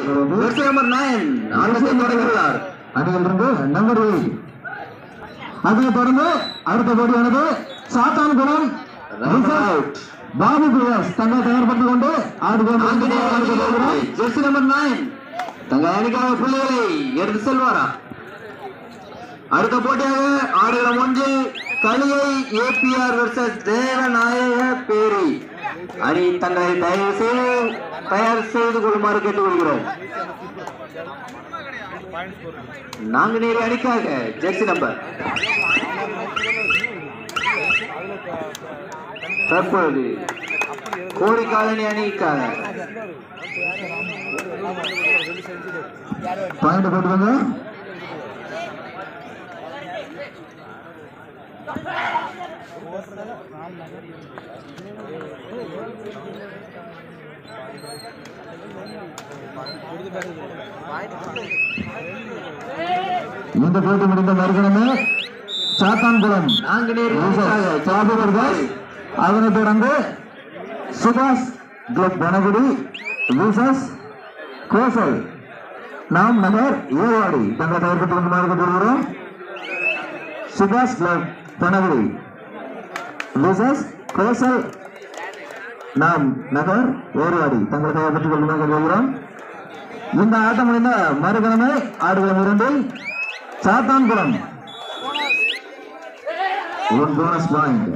Jersey number nine ஆட்டத்தை தொடங்குகிறார் அணியிலிருந்து நம்பர் எயிட் அதை தொடர்ந்து அடுத்த போட்டியானது சாத்தான்குளம் பாபு பிரியாஸ் தங்கள் தயார்படுத்திக் கொண்டு ஆடுகிறோம் ஜெர்சி நம்பர் நைன் தங்கள் அணிக்காக புள்ளிகளை எடுத்து செல்வாரா அடுத்த போட்டியாக ஆடுகளம் ஒன்றில் கலியை ஏபிஆர் வெர்சஸ் தேவநாயக பேரி அணி தங்களை தயவு செய்து தயார் செய்து கொள்ளுமாறு கேட்டுக்கொள்கிறோம் நாங்குநேரி அணிக்காக ஜெர்சி நம்பர் தற்பொழுது கோடி காலனி அணிக்காக பாயிண்ட் போட்டுக்கோங்க இந்த போட்டி முடிந்த மறுகணமே சாத்தான்குளம் நாங்குநேரி சாப்பிடுவார்கள் அதனைத் தொடர்ந்து சுபாஷ் கிளப் வனகுடி விசஸ் கோசல் நாம் நகர் ஏவாடி தங்களை தயார்படுத்திக் கொண்டு கொள்கிறோம் சுபாஷ் கிளப் வனகுடி விசஸ் கோசல் நாம் நகர் ஏர்வாடி தங்களை தயார்படுத்திக் கொண்டு கொள்கிறோம் இந்த ஆட்டம் முடிந்த மறுகணமே ஆடுகளம் இரண்டில் சாத்தான்குளம் ஒரு போனஸ் பாயிண்ட்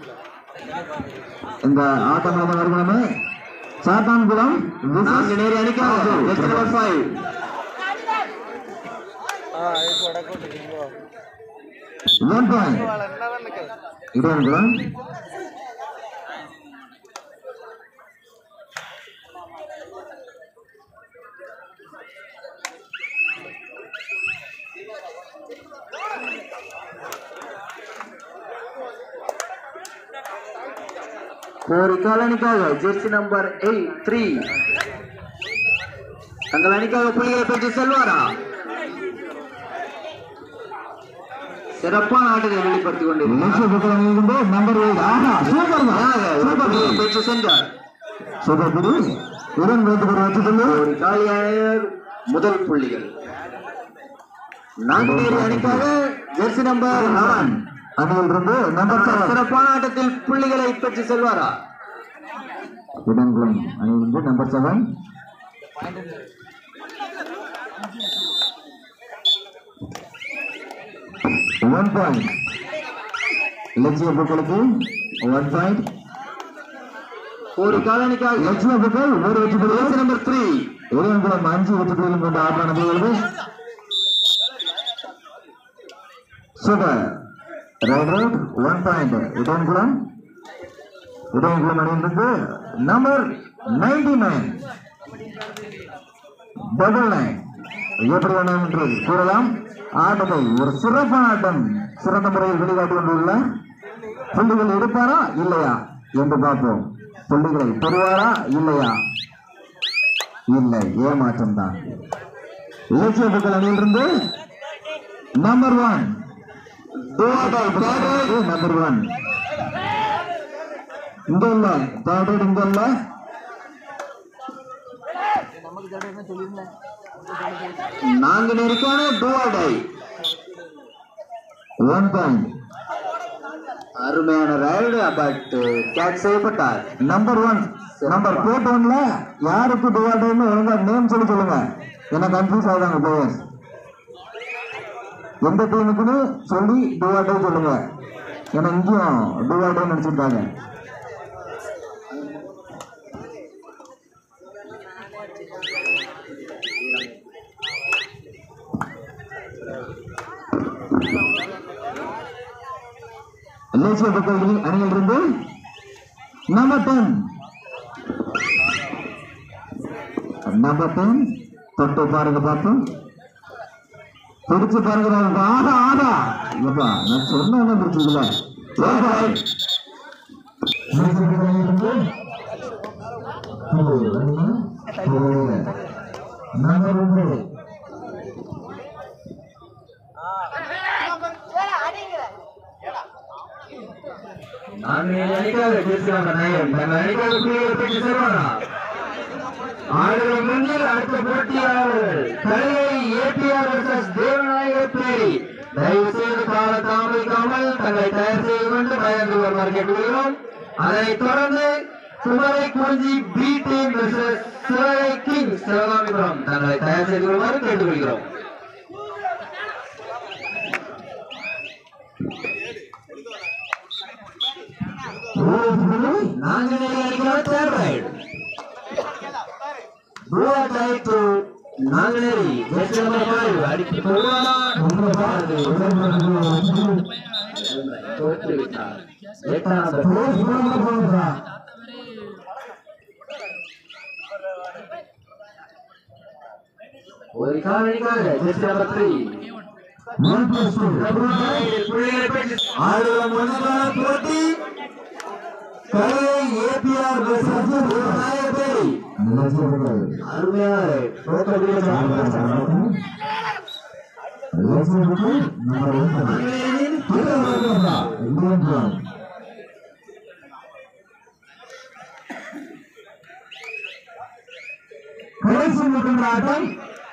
இந்த ஆட்டம் முடிந்த மறுகணமே சாத்தான்குளம் நாங்குநேரி அணிக்காக jersey number five one point Iduvankulam கோரி காலனிக்காக ஜெர்சி நம்பர் எயிட் த்ரீ தங்கள் அணிக்காக புள்ளிகளை பெற்று செல்வாரா சிறப்பான ஆட்டத்தை வெளிப்படுத்திக் லட்சிய புத்தகம் இருந்து நம்பர் எயிட் ஆஹா சூப்பர் தான் சூப்பர் கொண்டிருக்கிறார் பெற்று சென்றார் சூப்பர் புடி இரண்டு பேருக்கு ஒரு வச்சு சொல்லு ஒரு காலியாளர் முதல் புள்ளிகள் நாங்குநேரி அணிக்காக ஜெர்சி நம்பர் லெவன் அணியில் இருந்து நம்பர் செவன் சிறப்பான ஆட்டத்தில் புள்ளிகளை பெற்று செல்வாரா இடங்குளம் அணியில் இருந்து நம்பர் செவன் ஒன் பாயிண்ட் லட்சிய புக்களுக்கு ஒன் பாயிண்ட் ஒரு காலனிக்காக லட்சிய புக்கள் ஒரு வெற்றி ஜெர்சி பெறுவது நம்பர் த்ரீ இளையங்குளம் அஞ்சு வெற்றி புள்ளிகளும் கொண்ட ஆட்ட நடைபெறுகிறது super right right one point Idayankulam Idayankulam அணியிலிருந்து number ninety nine double nine எப்படி வேணும் என்று கூறலாம் ஆட்டத்தை ஒரு சிறப்பான ஆட்டம் சிறந்த முறையில் வெளிக்காட்டி கொண்டுள்ள புள்ளிகள் எடுப்பாரா இல்லையா என்று பார்ப்போம் புள்ளிகளை பெறுவாரா இல்லையா இல்லை ஏமாற்றம் தான் இலட்சிய புக்கள் அணியிலிருந்து நம்பர் ஒன் நம்பர் ஒன் இங்க இல்ல தேர்ட் இங்க இல்ல நாங்குநேரிக்கான டூவாடை ஒன் பாயிண்ட் அருமையான ரைடு பட் கேட்ச் செய்யப்பட்டார் நம்பர் ஒன் நம்பர் போர்ட் ஒன்ல யாருக்கு டிவார்டர்னு ஒழுங்கா நேம் சொல்லி சொல்லுங்க என்ன கன்ஃபியூஸ் ஆகுதாங்க பிளேயர்ஸ் எந்த டீமுக்குன்னு சொல்லி டிவார்டர் சொல்லுங்க ஏன்னா இங்கேயும் டிவார்டர் நினைச்சிருக்காங்க லேசிய பக்கம் அணியில் இருந்து நம்பர் டென் நம்பர் டென் தொட்டு பாருங்க பார்ப்போம் பிடிச்சு பாருங்க ஆடா ஆடா இல்லப்பா நான் சொன்ன பிடிச்சதுல நம்பர் ஒன்று நாங்குநேரி அணிக்காக ஜெர்சி நம்பர் நைன் நம்ம அணிக்காக புள்ளிகளை பெற்று செல்வாரா ஆடுகளம் முன்னில் அடுத்த போட்டியாளர்கள் கலையை ஏபிஆர் வர்சஸ் தேவநாயக பேரி தயவு செய்து கால தாமதிக்காமல் தங்களை தயார் செய்து கொண்டு பயந்து வருமாறு கேட்டுக்கொள்கிறோம் அதைத் தொடர்ந்து Kumarai Kurinji B team versus Sivagai king Sivakamipuram தங்களை தயார் செய்து கொள்ளுமாறு கேட்டுக்கொள்கிறோம் நாங்குநேரி அணிக்கான third raid Blue tied to Nanguneri jersey number five அடித்து போடுவாரா தோற்றுவிட்டார் எட்டாம் நம்பர் ஒரு காலனிக்காக ஜெர்சி நம்பர் த்ரீ ஆடுகளம் ஒன்றுக்கான போட்டி கலையை ஏபிஆர் நாயகப்பேரி அருமையான கடைசி முக்கின்ற ஆட்டம்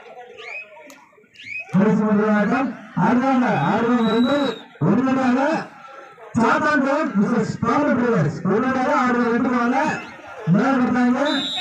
கடைசி முக்கின்ற ஆட்டம் ஆடுறாங்க ஆடுறவங்க வந்து உடனடியாக சாத்தான்கோன் மிஸ்ஸஸ் பவர் பிரதர்ஸ் உடனடியாக ஆடுறவங்க எடுத்துருவாங்க மேல கொடுத்தாங்க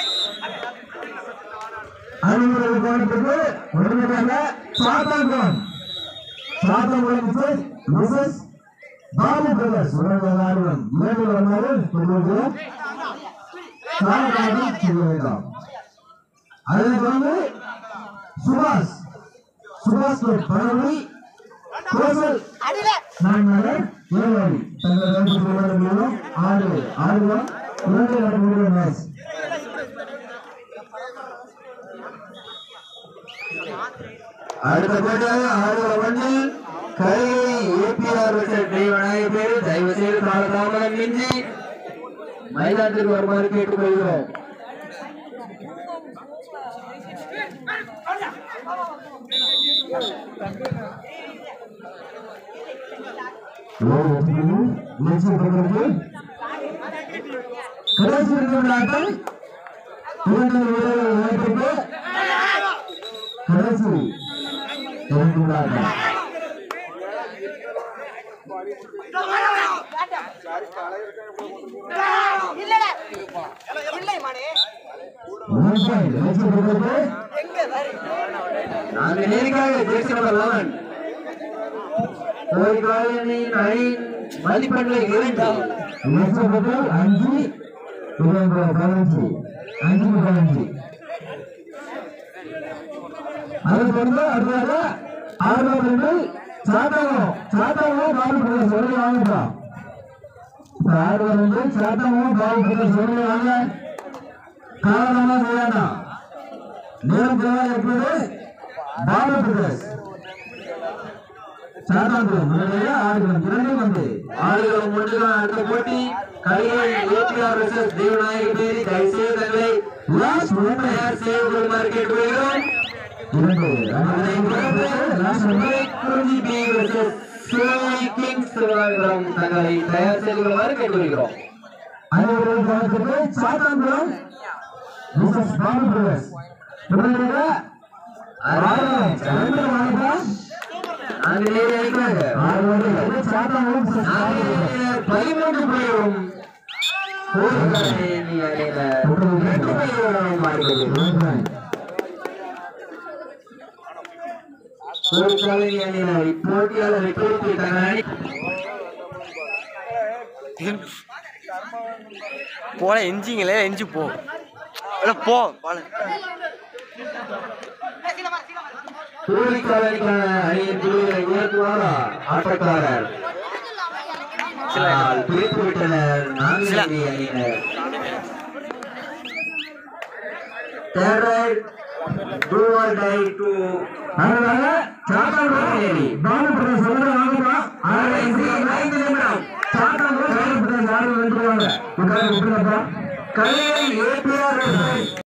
அறுபது கோணத்துக்கு உடனடியாக Sathankon Sathankon Mrs Mrs Babu brothers உடனடியாக ஆடுவோம் இரண்டு வந்தாரு உங்களுக்கு காலகாலம் செய்ய வேண்டாம் அதை தொடர்ந்து சுபாஷ் சுபாஷ் பரவி கோசல் நான்மலர் ஏழாடி தங்கள் வேண்டுகோள் மூலம் ஆறு ஆடுவோம் இரண்டு நடக்கூடிய மேட்ச் அடுத்த போட்டியாக ஆடுகளம் ஒன்றில் கலையை ஏபிஆர் தெய்வநாயக பேரு தயவு செய்து காலதாமதம் மிஞ்சி மைதானத்திற்கு வருமாறு கேட்டுக்கொள்கிறோம் கடைசி இருக்கிற ஆட்டம் இரண்டு வீரர்கள் இணைப்பிற்கு கடைசி இரண்டு ஆட்டம் இல்லடா இல்லை மானே கடைசி இருக்கிறது எங்க வேறு நாங்கள் நேருக்காக ஜெர்சி நம்பர் லெவன் கோயில்காலனின் அணி மதிப்பெண்களை இரண்டு லட்சம் அஞ்சு இருபது பதினஞ்சு அஞ்சு பதினஞ்சு அதை தொடர்ந்து அடுத்ததாக ஆறுநூறு ரெண்டு சாத்தகம் சாத்தகம் பாபு பிரதேஷ் சொல்லி வாங்கிட்டோம் ஆறுநூறு ரெண்டு சாத்தகம் பாபு பிரதேஷ் சொல்லி வாங்க காரணமா செய்யணும் நேரம் தேவை இருப்பது பாபு பிரதேஷ் சாத்தாங்குளம் முன்னாடியே ஆடுகளம் இரண்டு வந்து ஆடுகளம் ஒன்றுதான் அடுத்த போட்டி கலையை ஏபிஆர் வெர்சஸ் தேவநாயக பேரி தயவுசெய்து தங்களை லாஸ்ட் ஒன்று தயார் செய்து கொள்ளுமாறு கேட்டுக்கொள்கிறோம் இரண்டு அதனைத் தொடர்ந்து லாஸ்ட் ஒன்று Kumarai Kurinji B versus Sivaganga kings திருவாரூரம் தங்களை தயார் செய்து கொள்ளுமாறு கேட்டுக்கொள்கிறோம் அனைவரும் கவனத்திற்கு சாத்தான்குளம் மிஸ்ஸஸ் பாபு பிரதர்ஸ் உடனடியாக ஆடுகளம் இரண்டு வாங்கிட்டோம் நாங்கள் நேரே அழைக்கிறாங்க ஆறு வந்து சாத்தான்குளம் மிஸ்ஸஸ் பாபு பிரதர்ஸ் நாங்கள் பதிமூன்று புள்ளியும் கோரிக்கை அணியில ரெண்டு புள்ளிகளுடன் மாறிக்கொள்கிறோம் கோரிக்கை அணியினர் இப்போட்டியாளரை குறித்து தங்கள் அணி போல எஞ்சிங்களே எஞ்சி போ இல்ல போ பாலு கோரிக்காலருக்கான அணியின் குழுவை உயர்த்துவாரா ஆட்டக்காரர் ஆனால் பிரித்து விட்டனர் நான்கு அணியினர் Third right, do or die to அதனால சாத்தான்குளம் பாபு பிரதர்ஸ் உடனே வாங்கிட்டோம் கடைசி ஐந்து நிமிடம் சாத்தான்குளம் பாபு பிரதர்ஸ் ஆறு வென்றுவாங்க உட்கார விட்டுருப்பா கலையை ஏபிஆர்